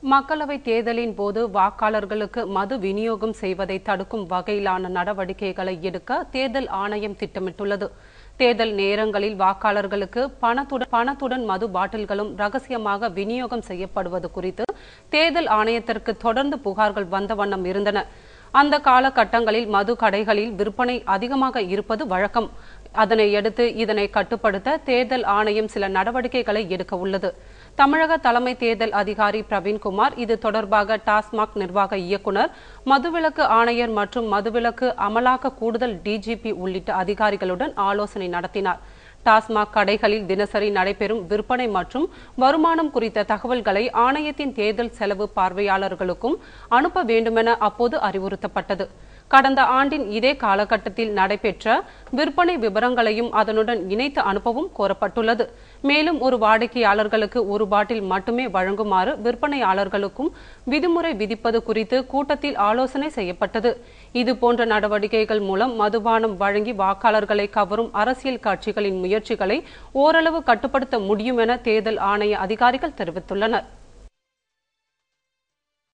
மக்களவை தேர்தலின் போது வாக்காளர்களுக்கு மது விநியோகம் செய்வதை தடுக்கும் வகையிலான நடவடிக்கைகளை எடுக்க தேர்தல் ஆணையம் திட்டமிட்டுள்ளது தேர்தல் நேரங்களில் வாக்காளர்களுக்கு பணத்துடன் பணத்துடன் மது பாட்டில்களும் ரகசியமாக விநியோகம் செய்யப்படுவது குறித்து தேர்தல் ஆணையத்திற்கு தொடர்ந்து புகார்கள் வந்த வண்ணம் இருந்தன அந்த காலகட்டங்களில் மது கடைகளில் விற்பனை அதிகமாக இருப்பது வழக்கம் அதனையடுத்து இதனை கட்டுப்படுத்த தேர்தல் ஆணையம் சில நடவடிக்கைகளை எடுக்க உள்ளது தமிழக தலைமை தேர்தல் அதிகாரி பிரவீன்குமார் இது தொடர்பாக டாஸ்மாக் நிர்வாக இயக்குநர் மதுவிலக்கு ஆணையர் மற்றும் மதுவிலக்கு அமலாக்க கூடுதல் டிஜிபி உள்ளிட்ட அதிகாரிகளுடன் ஆலோசனை நடத்தினார் டாஸ்மாக் கடைகளில் தினசரி நடைபெறும் விற்பனை மற்றும் வருமானம் குறித்த தகவல்களை ஆணையத்தின் தேர்தல் செலவு பார்வையாளர்களுக்கும் அனுப்ப வேண்டுமென அப்போது அறிவுறுத்தப்பட்டது கடந்த ஆண்டின் இதே காலகட்டத்தில் நடைபெற்ற விற்பனை விவரங்களையும் அதனுடன் இணைத்து அனுப்பவும் கோரப்பட்டுள்ளது மேலும் ஒரு வாடிக்கையாளர்களுக்கு ஒரு பாட்டில் மட்டுமே வழங்குமாறு விற்பனையாளர்களுக்கும் விதிமுறை விதிப்பது குறித்து கூட்டத்தில் ஆலோசனை செய்யப்பட்டது இதுபோன்ற நடவடிக்கைகள் மூலம் மதுபானம் வழங்கி வாக்காளர்களை கவரும் அரசியல் கட்சிகளின் முயற்சிகளை ஓரளவு கட்டுப்படுத்த முடியும் என தேர்தல் ஆணைய அதிகாரிகள் தெரிவித்துள்ளனர்